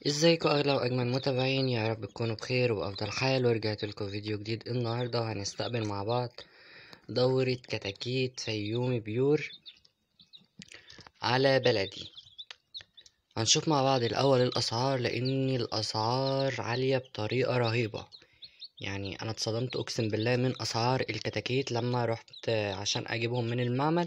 ازيكم اغلى واجمل متابعين يا رب تكونوا بخير وافضل حال ورجعت لكم فيديو جديد النهارده وهنستقبل مع بعض دورة كتاكيت فيومي بيور على بلدي هنشوف مع بعض الاول الاسعار لان الاسعار عالية بطريقة رهيبة يعني انا اتصدمت اقسم بالله من اسعار الكتاكيت لما رحت عشان اجيبهم من المعمل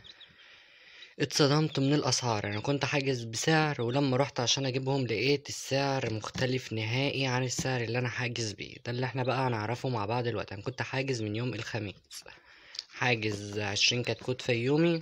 اتصدمت من الاسعار انا كنت حاجز بسعر ولما رحت عشان اجيبهم لقيت السعر مختلف نهائي عن السعر اللي انا حاجز بيه ده اللي احنا بقى هنعرفه مع بعض دلوقتي انا كنت حاجز من يوم الخميس حاجز عشرين كتكوت فيومي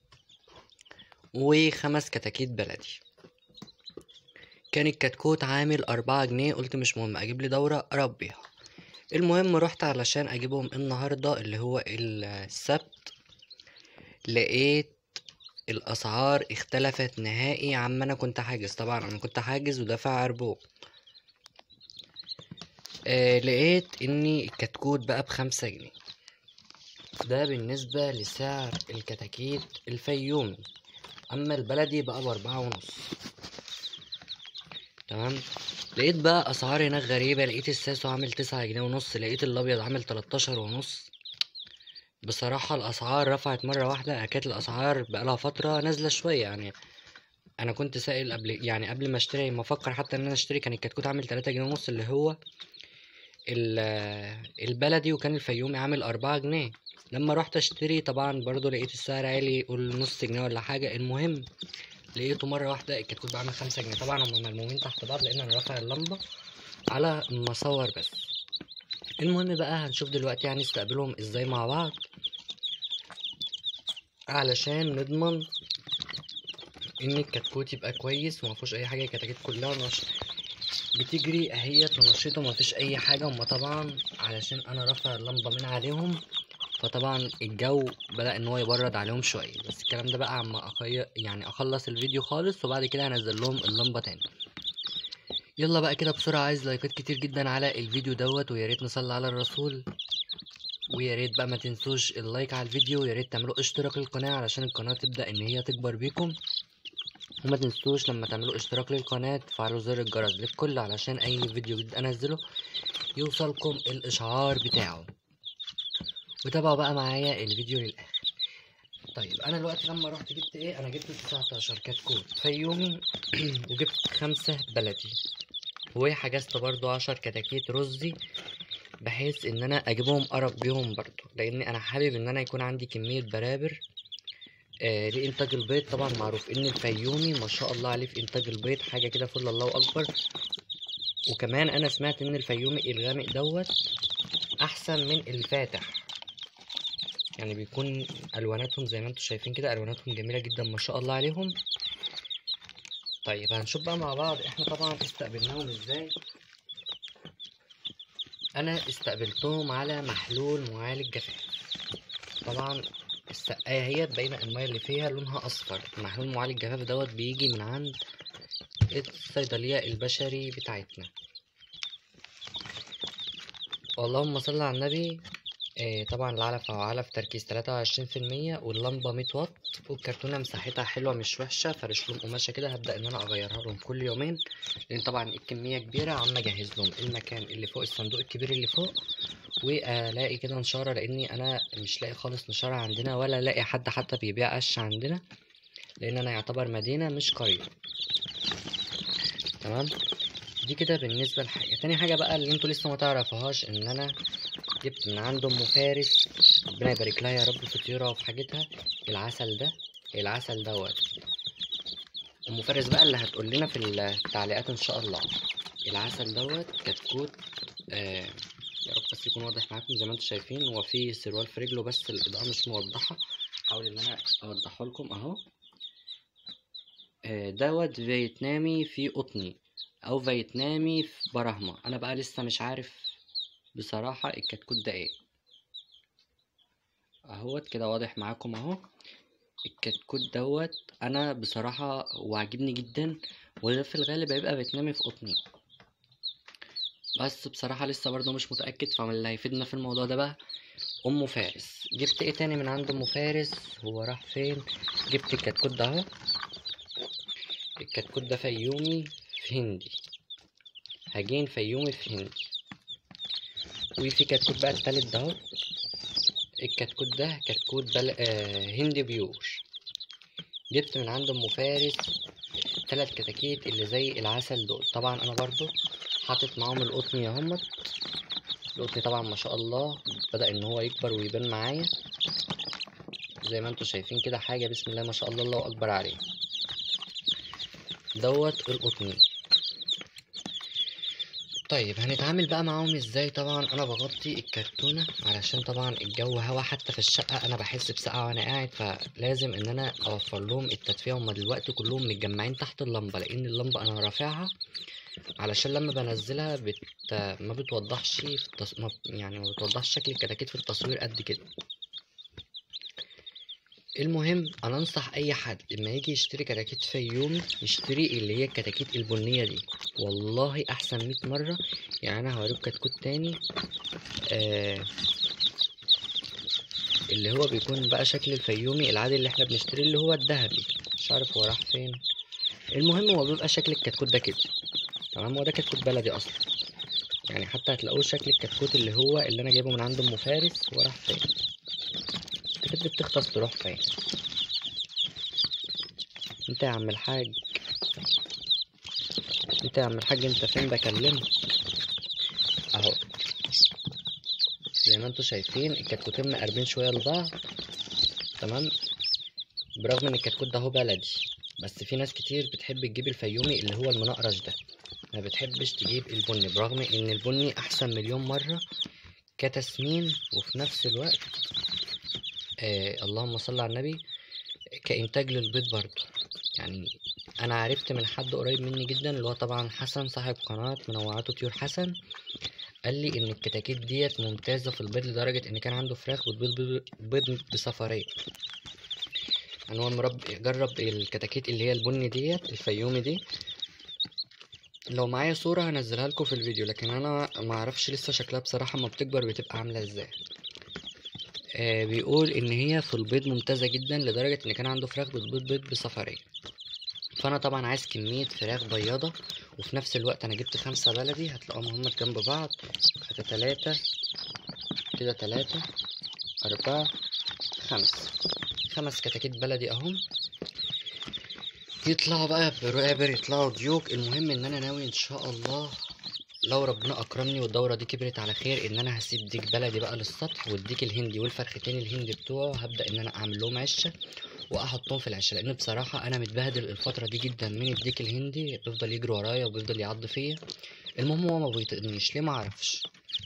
وخمس كتاكيت بلدي كان الكتكوت عامل أربعة جنيه قلت مش مهم اجيب لي دورة اربيها المهم رحت علشان اجيبهم النهاردة اللي هو السبت لقيت الاسعار اختلفت نهائي عما انا كنت حاجز طبعا انا كنت حاجز ودافع عربون آه لقيت اني الكتكوت بقى بخمسة جنيه ده بالنسبة لسعر الكتاكيت الفيومي اما البلدي بقى باربعة ونص تمام لقيت بقى اسعار هناك غريبة لقيت الساسو عامل تسعة جنيه ونص لقيت الابيض عامل تلاتاشر ونص بصراحة الأسعار رفعت مرة واحدة كانت الأسعار بقالها فترة نازلة شوية يعني أنا كنت سائل قبل يعني قبل ما أشتري ما أفكر حتى إن أنا أشتري كان الكتكوت عامل تلاتة جنيه ونص اللي هو البلدي وكان الفيومي عامل أربعة جنيه لما رحت أشتري طبعا برضو لقيت السعر عالي قول نص جنيه ولا حاجة المهم لقيته مرة واحدة الكتكوت بعمل خمسة جنيه طبعا هما ملمومين تحت بعض لأن أنا رافع اللمبة على مصور بس المهم بقى هنشوف دلوقتي هنستقبلهم ازاي مع بعض علشان نضمن ان الكتكوت يبقى كويس ومفيهوش اي حاجه الكتاكيت كلها نش... بتجري اهيت ونشيطه ومفيش اي حاجه هما طبعا علشان انا رافع اللمبه من عليهم فطبعا الجو بدا ان هو يبرد عليهم شويه بس الكلام ده بقى عما أخي... يعني اخلص الفيديو خالص وبعد كده هنزل لهم اللمبه تاني يلا بقى كده بسرعه عايز لايكات كتير جدا على الفيديو دوت ويا ريت نصلي على الرسول ويا ريت بقى ما تنسوش اللايك على الفيديو ويا ريت تعملوا اشتراك للقناه علشان القناه تبدا ان هي تكبر بيكم وما تنسوش لما تعملوا اشتراك للقناه تفعلوا زر الجرس للكل علشان اي فيديو جديد انزله يوصلكم الاشعار بتاعه وتابعوا بقى معايا الفيديو للاخر طيب انا دلوقتي لما رحت جبت ايه انا جبت 19 كتكوت فيومي وجبت خمسة بلدي وحجزت برضو عشر كتاكيت رزي بحيث ان انا اجيبهم ارب بيهم برضو لان انا حابب ان انا يكون عندي كمية برابر آه لانتاج البيض طبعا معروف ان الفيومي ما شاء الله عليه في انتاج البيض حاجة كده فل الله اكبر وكمان انا سمعت ان الفيومي الغامق دوت احسن من الفاتح يعني بيكون الواناتهم زي ما انتم شايفين كده الواناتهم جميلة جدا ما شاء الله عليهم طيب هنشوف بقى مع بعض احنا طبعا استقبلناهم ازاي انا استقبلتهم على محلول معالج جفاف طبعا السقايه هي باينه الميه اللي فيها لونها اصفر محلول معالج جفاف دوت بيجي من عند الصيدليه البشري بتاعتنا اللهم صل على النبي آه طبعا العلف او علف تركيز تلاتة وعشرين في المية واللمبة مية واط والكرتونة مساحتها حلوة مش وحشة فرش لهم قماشة كده هبدأ ان انا اغيرها لهم كل يومين لان طبعا الكمية كبيرة عم اجهز لهم المكان اللي فوق الصندوق الكبير اللي فوق والاقي كده نشارة لاني انا مش لاقي خالص نشارة عندنا ولا لاقي حد حتى بيبيع قش عندنا لان انا يعتبر مدينة مش قرية تمام دي كده بالنسبة لحاجة تاني حاجة بقى اللي انتوا لسه ما تعرفوهاش ان انا جبت من عند ام فارس ربنا يبارك لها يا رب في طيورها وفي حاجتها العسل ده العسل دوت ام فارس بقى اللي هتقول لنا في التعليقات ان شاء الله العسل دوت كتكوت آه يا رب بس يكون واضح معاكم زي ما انتم شايفين هو في سروال في رجله بس الاضاءه مش موضحه احاول ان انا اوضحه لكم اهو آه دوت فيتنامي في قطني او فيتنامي في براهما انا بقى لسه مش عارف بصراحة الكتكوت ده ايه اهوت كده واضح معاكم اهو الكتكوت دوت انا بصراحة وعجبني جدا وده في الغالب هيبقى بيتنامي في قطني بس بصراحة لسه برضه مش متأكد فاللي هيفيدنا في الموضوع ده بقى ام فارس جبت ايه تاني من عند ام فارس هو راح فين جبت الكتكوت ده اهو الكتكوت ده فيومي في هندي هجين فيومي في هندي وفي كتكوت بقى التالت ده اهو الكتكوت ده كتكوت بل... آه هندي بيور جبت من عند ام فارس تلات كتاكيت اللي زي العسل دول طبعا انا برضو حاطط معاهم القطن اهمت القطن طبعا ما شاء الله بدأ ان هو يكبر ويبان معايا زي ما انتوا شايفين كده حاجة بسم الله ما شاء الله الله اكبر عليه دوت القطني طيب هنتعامل بقى معاهم ازاي طبعا انا بغطي الكرتونة علشان طبعا الجو هوا حتى في الشقة انا بحس بسقعة وانا قاعد فلازم ان انا اوفر لهم التدفئة هما دلوقتي كلهم متجمعين تحت اللمبة لان اللمبة انا رافعها علشان لما بنزلها بت... ما بتوضحش في التص... ما... يعني ما بتوضحش شكل الكتاكيت في التصوير قد كده المهم انا انصح اي حد لما يجي يشتري كتاكيت فيومي يشتري اللي هي الكتاكيت البنيه دي والله احسن 100 مره يعني انا هوريك كتكوت تاني آه اللي هو بيكون بقى شكل الفيومي العادي اللي احنا بنشتريه اللي هو الذهبي مش عارف هو راح فين المهم هو بيبقى شكل الكتكوت ده كده تمام هو ده كتكوت بلدي اصلا يعني حتى هتلاقوه شكل الكتكوت اللي هو اللي انا جايبه من عند ام فارس هو راح فين كده بتختص تروح فين انت يا عم الحاج انت يا عم الحاج انت فين بكلمك اهو زي ما انتوا شايفين الكتكوتين مقربين شويه لبعض تمام برغم ان الكتكوت ده هو بلدي بس في ناس كتير بتحب تجيب الفيومي اللي هو المنقرش ده ما بتحبش تجيب البني برغم ان البني احسن مليون مره كتسمين وفي نفس الوقت آه اللهم صل على النبي كإنتاج للبيض برضه يعني أنا عرفت من حد قريب مني جدا اللي هو طبعا حسن صاحب قناة منوعات طيور حسن قال لي إن الكتاكيت ديت ممتازة في البيض لدرجة إن كان عنده فراخ بتبيض بيض بصفارين يعني هو مرب جرب الكتاكيت اللي هي البني ديت الفيومي دي لو معايا صورة هنزلها لكم في الفيديو لكن أنا معرفش لسه شكلها بصراحة ما بتكبر بتبقى عاملة ازاي آه بيقول ان هي في البيض ممتازة جدا لدرجة ان كان عنده فراخ بتبيض بيض بصفرية فانا طبعا عايز كمية فراخ بياضة وفي نفس الوقت انا جبت خمسة بلدي هتلاقوهم هما جنب بعض كده تلاتة كده تلاتة اربعة خمسة خمس كتاكيت بلدي اهم يطلعوا بقى برابر يطلعوا ديوك المهم ان انا ناوي ان شاء الله لو ربنا اكرمني والدوره دي كبرت على خير ان انا هسيب ديك بلدي بقى للسطح والديك الهندي والفرختين الهندي بتوعه هبدا ان انا اعمل لهم عشه واحطهم في العشه لان بصراحه انا متبهدل الفتره دي جدا من الديك الهندي بيفضل يجري ورايا وبيفضل يعض فيا المهم هو ما بيطقنيش ليه ما اعرفش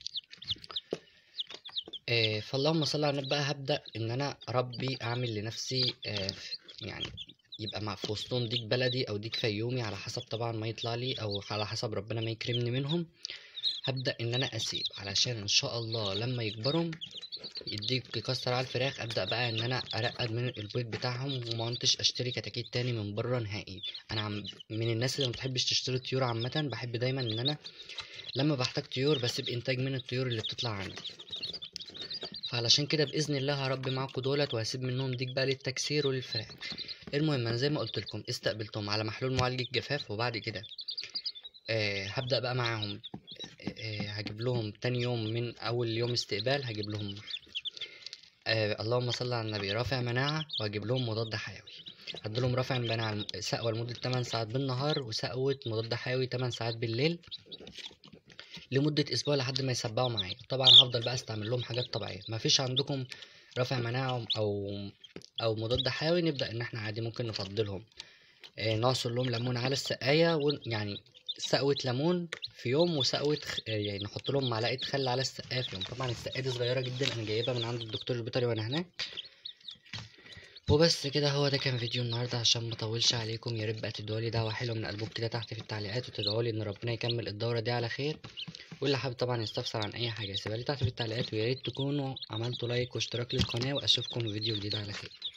آه فاللهم صل على النبي بقى هبدا ان انا اربي اعمل لنفسي آه يعني يبقى مع في وسطهم ديك بلدي او ديك فيومي على حسب طبعا ما يطلع لي او على حسب ربنا ما يكرمني منهم هبدا ان انا اسيب علشان ان شاء الله لما يكبروا يديك يكسر على الفراخ ابدا بقى ان انا ارقد من البيض بتاعهم وما انتش اشتري كتاكيت تاني من بره نهائي انا عم من الناس اللي ما بتحبش تشتري طيور عامه بحب دايما ان انا لما بحتاج طيور بسيب انتاج من الطيور اللي بتطلع عندي فعلشان كده باذن الله هربي معاكم دولت وهسيب منهم ديك بقى للتكسير وللفراخ المهم انا زي ما قلت لكم استقبلتهم على محلول معالج الجفاف وبعد كده آه هبدا بقى معاهم آه هجيب لهم تاني يوم من اول يوم استقبال هجيب لهم آه اللهم صل على النبي رافع مناعه وهجيب لهم مضاد حيوي هديلهم رافع مناعه سقوه لمده 8 ساعات بالنهار وسقوه مضاد حيوي 8 ساعات بالليل لمدة أسبوع لحد ما يسبعوا معايا طبعا هفضل بقى استعمل لهم حاجات طبيعية مفيش عندكم رافع مناعة أو أو مضاد حيوي نبدأ إن احنا عادي ممكن نفضلهم آه نعصر لهم ليمون على السقاية يعني سقوة ليمون في يوم وسقوة خ... يعني نحط لهم معلقة خل على السقاية في يوم طبعا السقاية دي صغيرة جدا أنا جايبها من عند الدكتور البيطري وأنا هناك وبس كده هو ده كان فيديو النهارده عشان مطولش عليكم يا ريت بقى تدعولي دعوه حلوه من قلبكم كده تحت في التعليقات وتدعولي ان ربنا يكمل الدوره دي على خير واللي حابب طبعا يستفسر عن اي حاجه سيبها لي تحت في التعليقات ويا ريت تكونوا عملتوا لايك واشتراك للقناه واشوفكم في فيديو جديد على خير